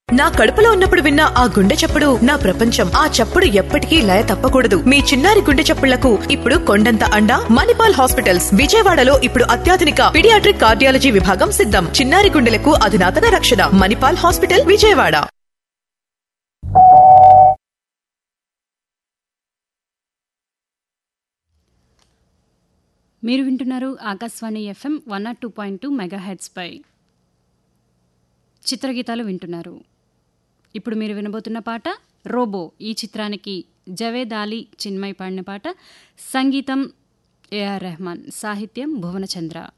నా కడుపులో ఉన్నప్పుడు విన్న ఆ గుండె చప్పుడు నా ప్రపంచం ఆ చప్పుడు ఎప్పటికీ లయ తప్పకూడదు మీ చిన్నారి గుండె చప్పుళ్లకు ఇప్పుడు కొండంత అండ మణిపాల్ హాస్పిటల్స్ విజయవాడలో ఇప్పుడు అత్యాధునిక పిడియాట్రిక్ కార్డియాలజీ విభాగం సిద్ధం చిన్నారి గుండెలకు అధునాతన రక్షణ మణిపాల్ హాస్పిటల్ విజయవాడ మీరు వింటున్నారు Akashvani FM one naught two point two mega హెడ్స్పై చిత్రగీతాలు వింటున్నారు ఇప్పుడు మీరు వినబోతున్న పాట రోబో ఈ చిత్రానికి జవేద్ అలీ చిన్మయ్ పాడిన పాట సంగీతం ఏఆర్ రెహమాన్ సాహిత్యం భువనచంద్ర